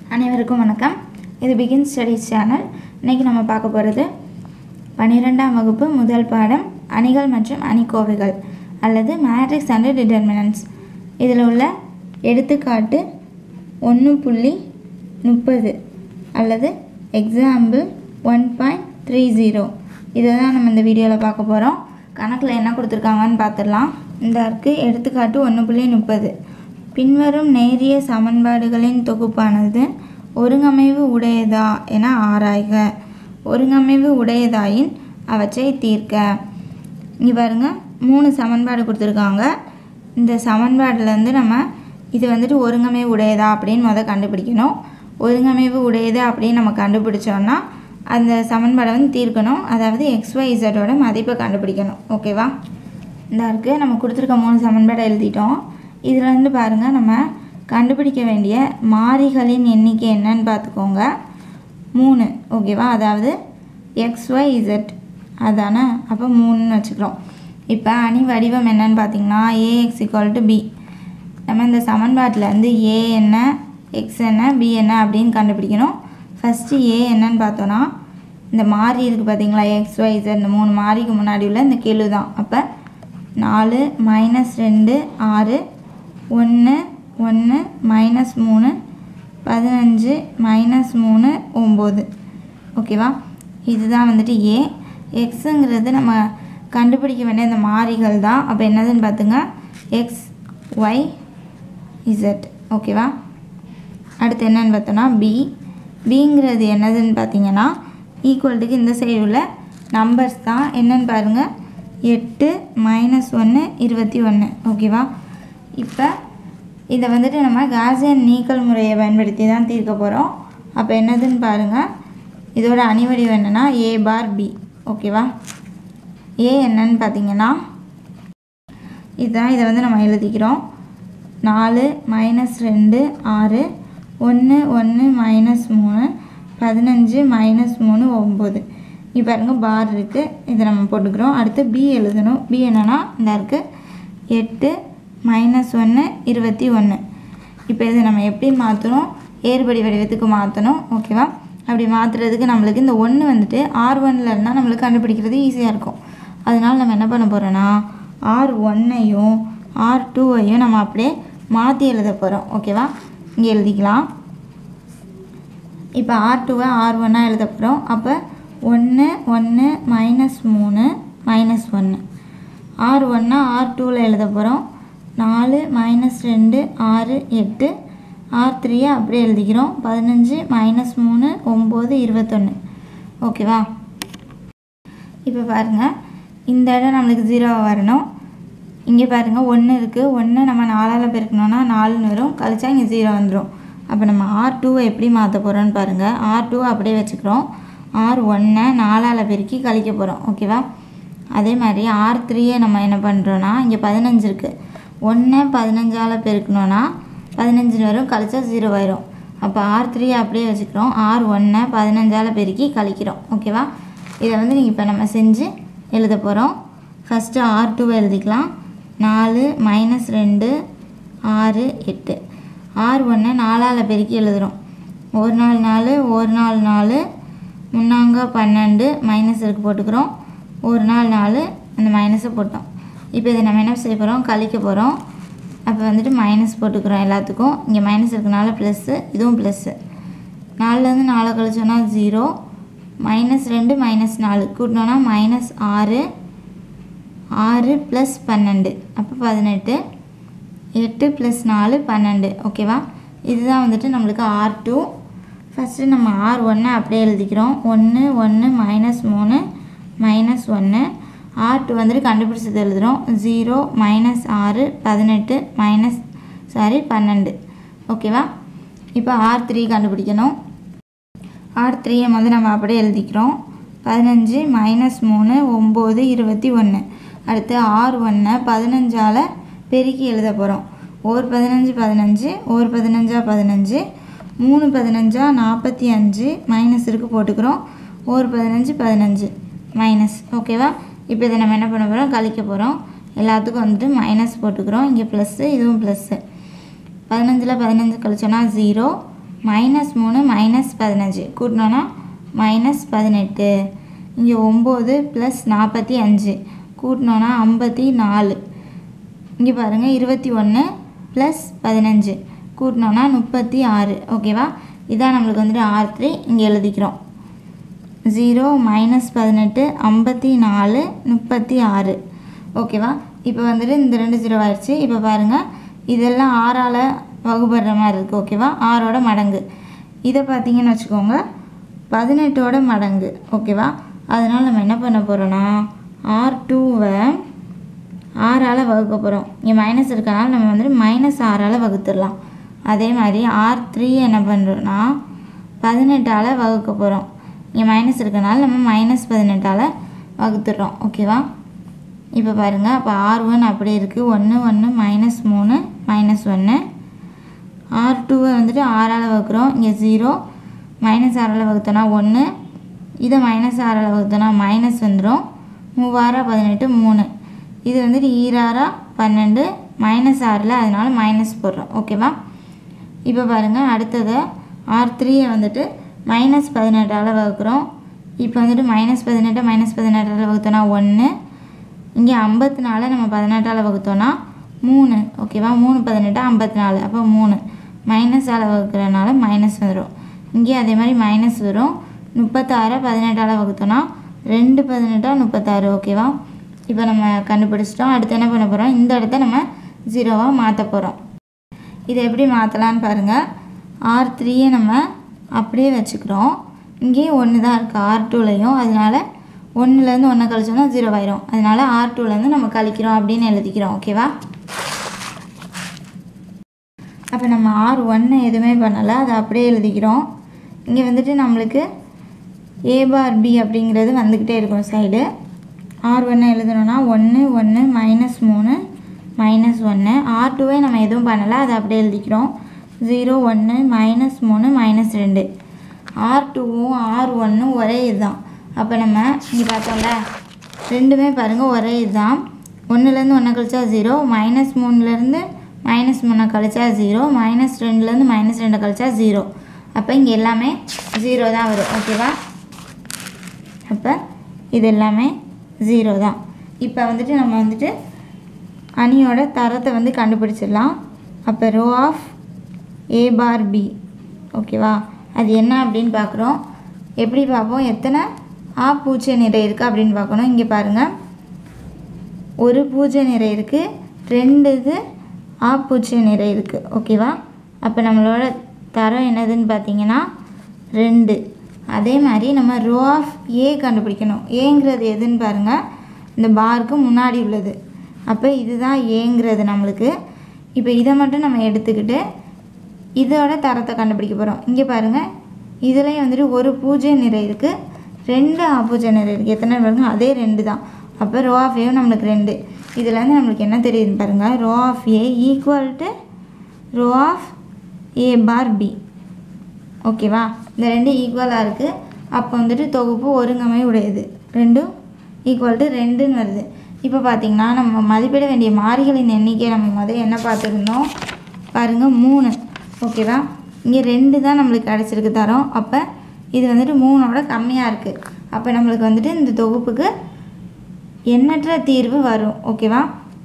அனைவருக்கும் வணக்கம் இது பிகின் ஸ்டடீஸ் சேனல் இன்றைக்கி நம்ம பார்க்க போகிறது பன்னிரெண்டாம் வகுப்பு முதல் பாடம் அணிகள் மற்றும் அணிக்கோவைகள் அல்லது மேட்ரிக்ஸ் அண்ட் டிட்டர்மினன்ட்ஸ் இதில் உள்ள எடுத்துக்காட்டு ஒன்று புள்ளி முப்பது அல்லது example one point three zero இதை தான் நம்ம இந்த வீடியோவில் பார்க்க போகிறோம் கணக்கில் என்ன கொடுத்துருக்காங்கன்னு பார்த்துடலாம் இந்த இருக்குது எடுத்துக்காட்டு ஒன்று புள்ளி முப்பது பின்வரும் நேரிய சமன்பாடுகளின் தொகுப்பானது ஒருங்கமைவு உடையதா என ஆராய்க ஒருங்கமைவு உடையதாயின் அவற்றை தீர்க்க இங்கே பாருங்க மூணு சமன்பாடு கொடுத்துருக்காங்க இந்த சமன்பாடுலேருந்து நம்ம இது வந்துட்டு ஒருங்கமைவு உடையதா அப்படின்னு முத கண்டுபிடிக்கணும் ஒருங்கமைவு உடையது அப்படின்னு நம்ம கண்டுபிடிச்சோன்னா அந்த சமன்பாடை வந்து தீர்க்கணும் அதாவது எக்ஸ்ஒய் இசட்டோட மதிப்பை கண்டுபிடிக்கணும் ஓகேவா இந்த இருக்குது நம்ம கொடுத்துருக்க மூணு சமன்பாடை எழுதிட்டோம் இதில் வந்து பாருங்கள் நம்ம கண்டுபிடிக்க வேண்டிய மாறிகளின் எண்ணிக்கை என்னன்னு பார்த்துக்கோங்க மூணு ஓகேவா அதாவது எக்ஸ் ஒய் இசட் அதானே அப்போ மூணுன்னு வச்சுக்கிறோம் இப்போ அணி வடிவம் என்னன்னு பார்த்தீங்கன்னா ஏஎக்ஸ் ஈக்குவல் டு பி நம்ம இந்த சமன்பாட்டில் வந்து ஏ என்ன எக்ஸ் என்ன பி என்ன அப்படின்னு கண்டுபிடிக்கணும் ஃபஸ்ட்டு ஏ என்னன்னு பார்த்தோன்னா இந்த மாறி இருக்குது பார்த்தீங்களா எக்ஸ் ஒய் இசட் இந்த மூணு மாறிக்கு முன்னாடி உள்ள இந்த கெழு தான் அப்போ நாலு மைனஸ் ரெண்டு ஆறு ஒன்று ஒன்று மைனஸ் மூணு பதினஞ்சு மைனஸ் மூணு ஒம்பது ஓகேவா இதுதான் வந்துட்டு ஏ எக்ஸுங்கிறது நம்ம கண்டுபிடிக்க வேண்டிய இந்த மாறிகள் தான் அப்போ என்னதுன்னு பார்த்துங்க எக்ஸ் ஒய் இசட் ஓகேவா அடுத்து என்னன்னு பார்த்தோன்னா பி பிங்கிறது என்னதுன்னு பார்த்தீங்கன்னா ஈக்குவல்ட்டுக்கு இந்த சைடு உள்ள நம்பர்ஸ் தான் என்னன்னு பாருங்கள் எட்டு மைனஸ் ஒன்று இருபத்தி ஒன்று ஓகேவா இப்போ இதை வந்துட்டு நம்ம காசியன் நீக்கல் முறையை பயன்படுத்தி தான் தீர்க்க போகிறோம் அப்போ என்னதுன்னு பாருங்கள் இதோட அணிவடிவம் என்னென்னா ஏ பார் பி ஓகேவா ஏ என்னன்னு பார்த்தீங்கன்னா இதுதான் இதை வந்து நம்ம எழுதிக்கிறோம் நாலு மைனஸ் ரெண்டு ஆறு ஒன்று ஒன்று மைனஸ் மூணு பதினஞ்சு மைனஸ் மூணு ஒம்பது இப்போ பாருங்க பார் இருக்குது இதை நம்ம போட்டுக்கிறோம் அடுத்து பி எழுதணும் பி என்னென்னா இந்த இருக்குது எட்டு மைனஸ் ஒன்று இருபத்தி ஒன்று இப்போ இதை நம்ம எப்படி மாற்றணும் ஏறுபடி வடிவத்துக்கு மாற்றணும் ஓகேவா அப்படி மாற்றுறதுக்கு நம்மளுக்கு இந்த ஒன்று வந்துட்டு ஆர் ஒன்னில் இருந்தால் நம்மளுக்கு கண்டுபிடிக்கிறது ஈஸியாக இருக்கும் அதனால் நம்ம என்ன பண்ண போகிறோன்னா ஆர் ஒன்னையும் ஆர் டூவையும் நம்ம அப்படியே மாற்றி எழுத போகிறோம் ஓகேவா இங்கே எழுதிக்கலாம் இப்போ ஆர் டூவை ஆர் ஒன்னாக எழுத போகிறோம் அப்போ ஒன்று ஒன்று மைனஸ் மூணு மைனஸ் ஒன்று ஆர் ஒன்னா ஆர் டூவில் எழுத போகிறோம் நாலு மைனஸ் ரெண்டு ஆறு எட்டு ஆர் த்ரீயை அப்படியே எழுதிக்கிறோம் பதினஞ்சு மைனஸ் மூணு ஒம்பது இருபத்தொன்று ஓகேவா இப்போ பாருங்கள் இந்த இடம் நம்மளுக்கு ஜீரோவாக வரணும் இங்கே பாருங்கள் ஒன்று இருக்குது ஒன்று நம்ம நாலால் பெருக்கணும்னா நாலுன்னு வரும் கழிச்சா இங்கே ஜீரோ வந்துடும் அப்போ நம்ம ஆர் டூவை எப்படி மாற்ற போகிறோன்னு பாருங்கள் ஆர் டூவை அப்படியே வச்சுக்கிறோம் ஆர் ஒன்றை நாலால் பெருக்கி கழிக்க போகிறோம் ஓகேவா அதே மாதிரி ஆர் த்ரீயை நம்ம என்ன பண்ணுறோன்னா இங்கே பதினஞ்சு இருக்குது ஒன்றை பதினஞ்சால் பெருக்கணும்னா பதினஞ்சுன்னு வரும் கழிச்சா ஜீரோ ஆயிரும் அப்போ ஆர் த்ரீயை அப்படியே வச்சுக்கிறோம் ஆர் ஒன்றை பதினஞ்சால் பெருக்கி கழிக்கிறோம் ஓகேவா இதை வந்து நீங்கள் இப்போ நம்ம செஞ்சு எழுத போகிறோம் ஃபஸ்ட்டு ஆர் டூவை எழுதிக்கலாம் நாலு மைனஸ் ரெண்டு ஆறு எட்டு ஆறு ஒன்று நாலால் பெருக்கி எழுதுகிறோம் ஒரு நாள் நாலு ஒரு நாள் நாலு முன்னாங்க பன்னெண்டு மைனஸ் இருக்கு போட்டுக்கிறோம் ஒரு நாள் நாலு அந்த மைனஸை போட்டோம் இப்போ இதை நம்ம என்ன செய்ய போகிறோம் கழிக்க போகிறோம் அப்போ வந்துட்டு மைனஸ் போட்டுக்கிறோம் எல்லாத்துக்கும் இங்கே மைனஸ் இருக்கனால ப்ளஸ்ஸு இதுவும் ப்ளஸ்ஸு நாலுலேருந்து நாலு கழிச்சோன்னா ஜீரோ மைனஸ் ரெண்டு மைனஸ் நாலு கூட்டினோன்னா மைனஸ் ஆறு ஆறு ப்ளஸ் பன்னெண்டு அப்போ பதினெட்டு எட்டு ப்ளஸ் நாலு பன்னெண்டு ஓகேவா இதுதான் வந்துட்டு நம்மளுக்கு ஆர் டூ ஃபஸ்ட்டு நம்ம ஆர் ஒன்னை அப்படியே எழுதிக்கிறோம் ஒன்று ஒன்று மைனஸ் மூணு மைனஸ் ஒன்று ஆர் டூ வந்துட்டு கண்டுபிடிச்சது எழுதுகிறோம் ஜீரோ மைனஸ் ஆறு பதினெட்டு மைனஸ் சாரி பன்னெண்டு ஓகேவா இப்போ ஆர் த்ரீ கண்டுபிடிக்கணும் ஆர் த்ரீயை வந்து நம்ம அப்படியே எழுதிக்கிறோம் பதினஞ்சு மைனஸ் மூணு ஒம்பது இருபத்தி ஒன்று அடுத்து ஆர் ஒன்றை பதினஞ்சால் பெருக்கி எழுத போகிறோம் ஒரு பதினஞ்சு பதினஞ்சு ஒரு பதினஞ்சா பதினஞ்சு மூணு பதினஞ்சா நாற்பத்தி அஞ்சு மைனஸ் இருக்கு போட்டுக்கிறோம் ஒரு பதினஞ்சு பதினஞ்சு மைனஸ் ஓகேவா இப்போ இதை நம்ம என்ன பண்ண போகிறோம் கழிக்க போகிறோம் எல்லாத்துக்கும் வந்துட்டு மைனஸ் போட்டுக்கிறோம் இங்கே ப்ளஸ்ஸு இதுவும் ப்ளஸ்ஸு பதினஞ்சில் பதினஞ்சு கழிச்சோன்னா ஜீரோ மைனஸ் மூணு மைனஸ் பதினஞ்சு கூட்டினோன்னா மைனஸ் பதினெட்டு இங்கே ஒம்பது ப்ளஸ் நாற்பத்தி அஞ்சு கூட்டினோன்னா ஐம்பத்தி நாலு இங்கே பாருங்கள் இருபத்தி ஒன்று ப்ளஸ் பதினஞ்சு கூட்டினோன்னா முப்பத்தி ஆறு ஓகேவா இதான் நம்மளுக்கு வந்துட்டு ஆர் த்ரீ இங்கே எழுதிக்கிறோம் ஜீரோ மைனஸ் பதினெட்டு ஐம்பத்தி நாலு முப்பத்தி ஆறு ஓகேவா இப்போ வந்துட்டு இந்த ரெண்டு ஜீரோ ஆயிடுச்சு இப்போ பாருங்கள் இதெல்லாம் ஆறால் வகுப்படுற மாதிரி இருக்குது ஓகேவா ஆறோட மடங்கு இதை பார்த்தீங்கன்னு வச்சுக்கோங்க பதினெட்டோட மடங்கு ஓகேவா அதனால் நம்ம என்ன பண்ண போகிறோன்னா ஆர் டூவை ஆறால் வகுக்க போகிறோம் இங்கே மைனஸ் இருக்கனால நம்ம வந்துட்டு மைனஸ் ஆறால் வகுத்துடலாம் அதே மாதிரி ஆர் த்ரீ என்ன பண்ணுறோன்னா பதினெட்டால் வகுக்க போகிறோம் இங்கே மைனஸ் இருக்கனால நம்ம மைனஸ் பதினெட்டால் வகுத்துடுறோம் ஓகேவா இப்போ பாருங்கள் அப்போ ஆர் ஒன் அப்படி இருக்குது ஒன்று ஒன்று மைனஸ் மூணு மைனஸ் ஒன்று ஆர் டூவை வந்துட்டு ஆறால் வகுக்கிறோம் இங்கே ஜீரோ மைனஸ் ஆறால் வகுத்தோன்னா ஒன்று இதை மைனஸ் ஆறால் வகுத்தோன்னா மைனஸ் வந்துடும் மூவாரா பதினெட்டு மூணு இது வந்துட்டு ஈராரா பன்னெண்டு மைனஸ் ஆறில் அதனால மைனஸ் போடுறோம் ஓகேவா இப்போ பாருங்கள் அடுத்தது ஆர் த்ரீயை வந்துட்டு மைனஸ் பதினெட்டால் வகுக்கிறோம் இப்போ வந்துட்டு மைனஸ் பதினெட்டு மைனஸ் பதினெட்டால் வகுத்தோன்னா ஒன்று இங்கே ஐம்பத்தி நாலு நம்ம பதினெட்டால் வகுத்தோன்னா மூணு ஓகேவா மூணு பதினெட்டு ஐம்பத்தி நாலு அப்போ மூணு மைனஸால் வகுக்கிறனால மைனஸ் வந்துடும் இங்கே அதே மாதிரி மைனஸ் வரும் முப்பத்தாறு பதினெட்டால் வகுத்தோன்னா ரெண்டு பதினெட்டா முப்பத்தாறு ஓகேவா இப்போ நம்ம கண்டுபிடிச்சிட்டோம் அடுத்து என்ன பண்ண போகிறோம் இந்த இடத்த நம்ம ஜீரோவாக மாற்ற போகிறோம் இதை எப்படி மாற்றலான்னு பாருங்கள் ஆர் த்ரீயை நம்ம அப்படியே வச்சுக்கிறோம் இங்கேயும் ஒன்று தான் இருக்குது ஆர் டூலையும் அதனால ஒன்றுலேருந்து ஒன்றை கழிச்சோம்னா ஜீரோ ஆயிரும் அதனால ஆர் டூலேருந்து நம்ம கழிக்கிறோம் அப்படின்னு எழுதிக்கிறோம் ஓகேவா அப்போ நம்ம ஆர் ஒன்று எதுவுமே பண்ணலை அதை அப்படியே எழுதிக்கிறோம் இங்கே வந்துட்டு நம்மளுக்கு ஏ பார் பி அப்படிங்கிறது வந்துக்கிட்டே இருக்கும் சைடு ஆர் ஒன்று எழுதணும்னா ஒன்று ஒன்று மைனஸ் மூணு மைனஸ் ஒன்று ஆர் டூவே நம்ம எதுவும் பண்ணலை அதை அப்படியே எழுதிக்கிறோம் ஜீரோ ஒன்று மைனஸ் மூணு மைனஸ் ரெண்டு ஆர் டூவும் ஆர் ஒன்றும் ஒரே இதுதான் அப்போ நம்ம இங்கே பார்த்தோம்ல ரெண்டுமே பாருங்கள் ஒரே இதுதான் ஒன்றுலேருந்து ஒன்றை கழிச்சா ஜீரோ மைனஸ் மூணுலேருந்து மைனஸ் மூணை கழிச்சா ஜீரோ மைனஸ் ரெண்டுலேருந்து மைனஸ் ரெண்டை கழிச்சா ஜீரோ அப்போ இங்கே எல்லாமே ஜீரோ தான் வரும் ஓகேவா அப்போ இது எல்லாமே ஜீரோ தான் இப்போ வந்துட்டு நம்ம வந்துட்டு அணியோட தரத்தை வந்து கண்டுபிடிச்சிடலாம் அப்போ rho of A bar B ஓகேவா அது என்ன அப்படின்னு பார்க்குறோம் எப்படி பார்ப்போம் எத்தனை ஆ பூஜ்ஜிய நிறை இருக்குது அப்படின்னு பார்க்கணும் இங்கே பாருங்கள் ஒரு பூஜ்ஜிய நிறை இருக்குது ரெண்டு இது ஆ பூஜ்ஜிய நிறை இருக்குது ஓகேவா அப்போ நம்மளோட தரம் என்னதுன்னு பார்த்தீங்கன்னா ரெண்டு அதே மாதிரி நம்ம ரோ ஆஃப் ஏ கண்டுபிடிக்கணும் ஏங்கிறது எதுன்னு பாருங்கள் இந்த பாருக்கு முன்னாடி உள்ளது அப்போ இதுதான் ஏங்கிறது நம்மளுக்கு இப்போ இதை மட்டும் நம்ம எடுத்துக்கிட்டு இதோட தரத்தை கண்டுபிடிக்க போகிறோம் இங்கே பாருங்கள் இதுலேயும் வந்துட்டு ஒரு பூஜ்ஜிய நிறை இருக்குது ரெண்டு ஆப்பூஜ்ஜிய நிறை இருக்குது எத்தனை பாருங்க அதே ரெண்டு தான் அப்போ ரோ ஆஃப் ஏவும் நம்மளுக்கு ரெண்டு இதுலேருந்து நம்மளுக்கு என்ன தெரியுதுன்னு பாருங்கள் rho of A equal to rho of A bar B ஓகேவா இந்த ரெண்டு ஈக்குவலாக இருக்குது அப்போ வந்துட்டு தொகுப்பு ஒருங்கமை உடையது ரெண்டும் ஈக்குவல் டு ரெண்டுன்னு வருது இப்போ பார்த்தீங்கன்னா நம்ம மதிப்பிட வேண்டிய மாறிகளின் எண்ணிக்கை நம்ம முதல்ல என்ன பார்த்துருந்தோம் பாருங்கள் மூணு ஓகேவா இங்கே ரெண்டு தான் நம்மளுக்கு கிடச்சிருக்கு தரோம் அப்போ இது வந்துட்டு மூணோட கம்மியாக இருக்குது அப்போ நம்மளுக்கு வந்துட்டு இந்த தொகுப்புக்கு எண்ணற்ற தீர்வு வரும் ஓகேவா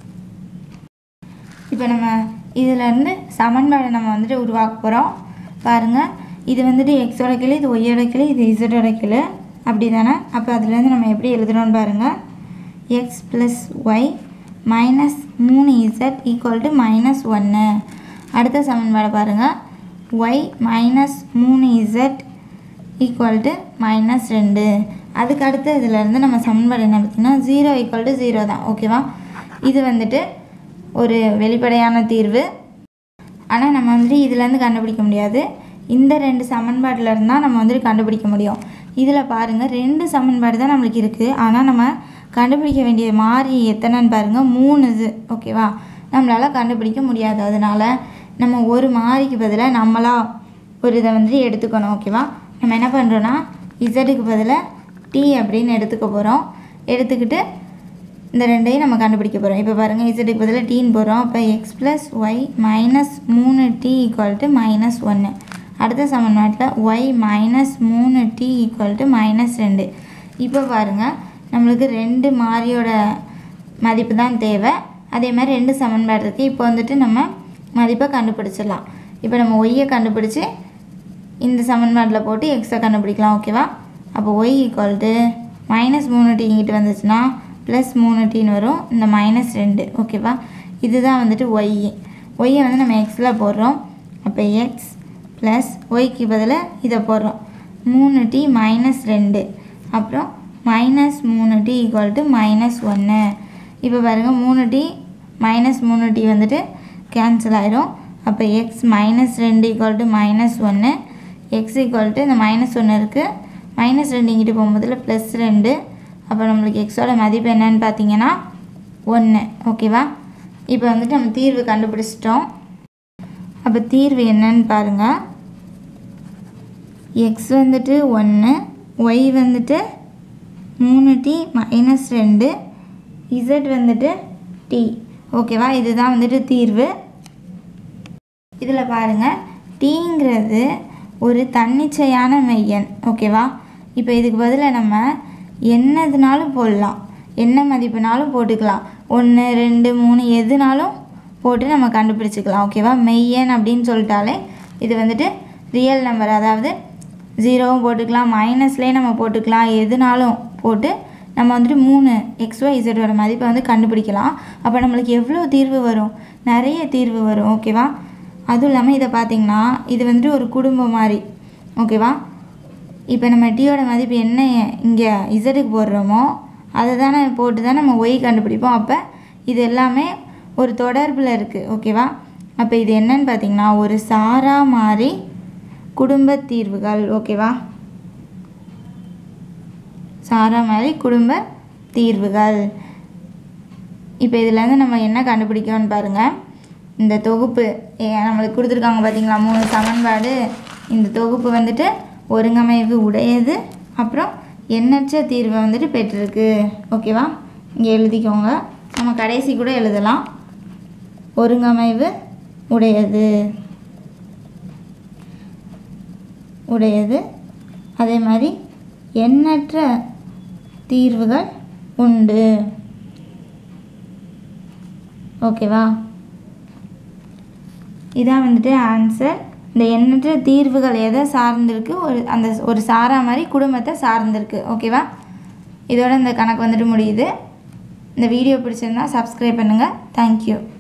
இப்போ நம்ம இதிலேருந்து சமன்பாடை நம்ம வந்துட்டு உருவாக்க போகிறோம் பாருங்கள் இது வந்துட்டு எக்ஸோட கிளி இது ஒய்யோட கிளி இது இசட்டோட கிளி அப்படி தானே அப்போ அதுலேருந்து நம்ம எப்படி எழுதுறோம்னு பாருங்கள் எக்ஸ் ப்ளஸ் ஒய் மைனஸ் மூணு இசட் ஈக்குவல் டு மைனஸ் ஒன்று அடுத்த சமன்பாடை பாருங்கள் ஒய் மைனஸ் மூணு இசட் ஈக்குவல் டு மைனஸ் ரெண்டு அதுக்கு அடுத்து இதிலேருந்து நம்ம சமன்பாடு என்ன பார்த்தீங்கன்னா ஜீரோ ஈக்குவல் டு ஜீரோ தான் ஓகேவா இது வந்துட்டு ஒரு வெளிப்படையான தீர்வு ஆனால் நம்ம வந்துட்டு இதுலேருந்து கண்டுபிடிக்க முடியாது இந்த ரெண்டு சமன்பாட்டில் இருந்தால் நம்ம வந்துட்டு கண்டுபிடிக்க முடியும் இதில் பாருங்கள் ரெண்டு சமன்பாடு தான் நம்மளுக்கு இருக்குது ஆனால் நம்ம கண்டுபிடிக்க வேண்டிய மாறி எத்தனைன்னு பாருங்கள் மூணு இது ஓகேவா நம்மளால் கண்டுபிடிக்க முடியாது அதனால் நம்ம ஒரு மாறிக்கு பதிலாக நம்மளா ஒரு இதை வந்துட்டு எடுத்துக்கணும் ஓகேவா நம்ம என்ன பண்ணுறோன்னா இசட்டுக்கு பதிலாக டி அப்படின்னு எடுத்துக்க போகிறோம் எடுத்துக்கிட்டு இந்த ரெண்டையும் நம்ம கண்டுபிடிக்க போகிறோம் இப்போ பாருங்கள் இசட்டுக்கு பதிலாக டீன்னு போகிறோம் அப்போ எக்ஸ் ப்ளஸ் ஒய் மைனஸ் மூணு டி ஈக்குவல் டு மைனஸ் ஒன்று அடுத்த சமன்பாட்டில் ஒய் மைனஸ் மூணு டி ஈக்குவல் டு மைனஸ் ரெண்டு இப்போ பாருங்கள் நம்மளுக்கு ரெண்டு மாறியோட மதிப்பு தான் தேவை அதே மாதிரி ரெண்டு சமன்பாடு இருக்குது இப்போ வந்துட்டு நம்ம மதிப்பை கண்டுபிடிச்சிடலாம் இப்போ நம்ம ஒய்யை கண்டுபிடிச்சி இந்த சமன்பாட்டில் போட்டு எக்ஸை கண்டுபிடிக்கலாம் ஓகேவா அப்போ ஒய் ஈக்குவல் டு மைனஸ் மூணு டி இங்கிட்டு வந்துச்சுன்னா ப்ளஸ் மூணு டின்னு வரும் இந்த மைனஸ் ரெண்டு ஓகேவா இதுதான் வந்துட்டு ஒய் ஒய்யை வந்து நம்ம எக்ஸில் போடுறோம் அப்போ எக்ஸ் ப்ளஸ் ஒய்க்கு பதிலாக இதை போடுறோம் மூணு டி மைனஸ் ரெண்டு அப்புறம் மைனஸ் மூணு டி ஈக்குவல் டு மைனஸ் ஒன்று இப்போ பாருங்கள் மூணு டி மைனஸ் மூணு டி வந்துட்டு கேன்சல் ஆயிரும் அப்போ எக்ஸ் மைனஸ் ரெண்டு ஈக்குவல் டு மைனஸ் ஒன்று எக்ஸ் ஈக்குவல் டு இந்த மைனஸ் ஒன்று இருக்குது மைனஸ் ரெண்டு இங்கிட்டு போகும்போதுல ப்ளஸ் ரெண்டு அப்போ நம்மளுக்கு எக்ஸோட மதிப்பு என்னன்னு பார்த்தீங்கன்னா ஒன்று ஓகேவா இப்போ வந்துட்டு நம்ம தீர்வு கண்டுபிடிச்சிட்டோம் அப்போ தீர்வு என்னன்னு பாருங்கள் எக்ஸ் வந்துட்டு ஒன்று ஒய் வந்துட்டு மூணு டி மைனஸ் ரெண்டு இசட் வந்துட்டு டி ஓகேவா இதுதான் வந்துட்டு தீர்வு இதில் பாருங்கள் டீங்கிறது ஒரு தன்னிச்சையான மெய்யன் ஓகேவா இப்போ இதுக்கு பதிலாக நம்ம என்னதுனாலும் போடலாம் என்ன மதிப்புனாலும் போட்டுக்கலாம் ஒன்று ரெண்டு மூணு எதுனாலும் போட்டு நம்ம கண்டுபிடிச்சிக்கலாம் ஓகேவா மெய்யன் அப்படின்னு சொல்லிட்டாலே இது வந்துட்டு ரியல் நம்பர் அதாவது ஜீரோவும் போட்டுக்கலாம் மைனஸ்லேயே நம்ம போட்டுக்கலாம் எதுனாலும் போட்டு நம்ம வந்துட்டு மூணு எக்ஸ்ஒய் இசட்டோட மதிப்பை வந்து கண்டுபிடிக்கலாம் அப்போ நம்மளுக்கு எவ்வளோ தீர்வு வரும் நிறைய தீர்வு வரும் ஓகேவா அதுவும் இல்லாமல் இதை பார்த்தீங்கன்னா இது வந்துட்டு ஒரு குடும்பம் மாதிரி ஓகேவா இப்போ நம்ம டீயோட மதிப்பு என்ன இங்கே இசட்டுக்கு போடுறோமோ அதை தானே போட்டு தான் நம்ம ஒய் கண்டுபிடிப்போம் அப்போ இது எல்லாமே ஒரு தொடர்பில் இருக்குது ஓகேவா அப்போ இது என்னன்னு பார்த்தீங்கன்னா ஒரு சாரா மாறி குடும்ப தீர்வுகள் ஓகேவா சாரா மாதிரி குடும்ப தீர்வுகள் இப்போ இதுலேருந்து நம்ம என்ன கண்டுபிடிக்கணும்னு பாருங்கள் இந்த தொகுப்பு ஏ, நம்மளுக்கு கொடுத்துருக்காங்க பார்த்தீங்களா மூணு சமன்பாடு இந்த தொகுப்பு வந்துட்டு ஒருங்கமைவு உடையது அப்புறம் எண்ணற்ற தீர்வை வந்துட்டு பெற்றிருக்கு ஓகேவா இங்கே எழுதிக்கோங்க நம்ம கடைசி கூட எழுதலாம் ஒருங்கமைவு உடையது உடையது அதே மாதிரி எண்ணற்ற தீர்வுகள் உண்டு ஓகேவா இதான் வந்துட்டு ஆன்சர் இந்த எண்ணற்ற தீர்வுகள் எதை சார்ந்திருக்கு ஒரு அந்த ஒரு சாரா மாதிரி குடும்பத்தை சார்ந்திருக்கு ஓகேவா இதோட இந்த கணக்கு வந்துட்டு முடியுது இந்த வீடியோ பிடிச்சிருந்தா சப்ஸ்கிரைப் பண்ணுங்கள் தேங்க்யூ